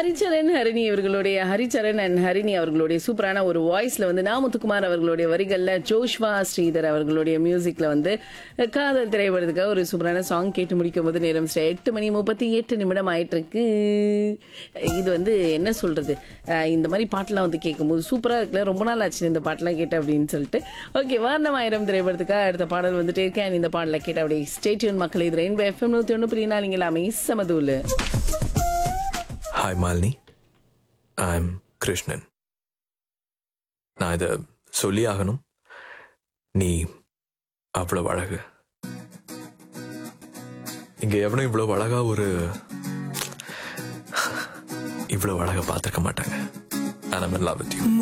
ஹரிச்சரன் ஹரிணி இவர்களுடைய ஹரிச்சரன் அண்ட் ஹரிணி அவர்களுடைய சூப்பரான ஒரு வாய்ஸ்ல வந்து நா முத்துக்குமார் அவர்களுடைய வரிகள்ல ஜோஷ்வா ஸ்ரீதர் அவர்களுடைய மியூசிக்ல வந்து காதல் திரைப்படத்துக்காக ஒரு சூப்பரான சாங் கேட்டு முடிக்கும் போது நேரம் சரி எட்டு மணி முப்பத்தி எட்டு நிமிடம் ஆயிட்டு இருக்கு இது வந்து என்ன சொல்றது அஹ் இந்த மாதிரி பாட்டெல்லாம் வந்து கேட்கும்போது சூப்பரா இருக்குல்ல ரொம்ப நாள் ஆச்சு இந்த பாட்டெல்லாம் கேட்டேன் அப்படின்னு சொல்லிட்டு ஓகே வாரணம் ஆயிரம் திரைப்படத்துக்காக அடுத்த பாடல் வந்துட்டு இருக்கேன் இந்த பாடல கேட்ட அப்படியே ஸ்டேட்யூன் மக்கள் இது ரெயின்போ எஃப்எம் நூத்தி ஒன்று புரியினா நீங்க எல்லாமே சமதூலு hi Malini I am Krishnan நான் இதை சொல்லி ஆகணும் நீ அவ்வளவு அழகு இங்க எவனும் இவ்வளவு அழகா ஒரு இவ்வளவு அழகா பார்த்திருக்க மாட்டாங்க நான் லவ் வித் யூ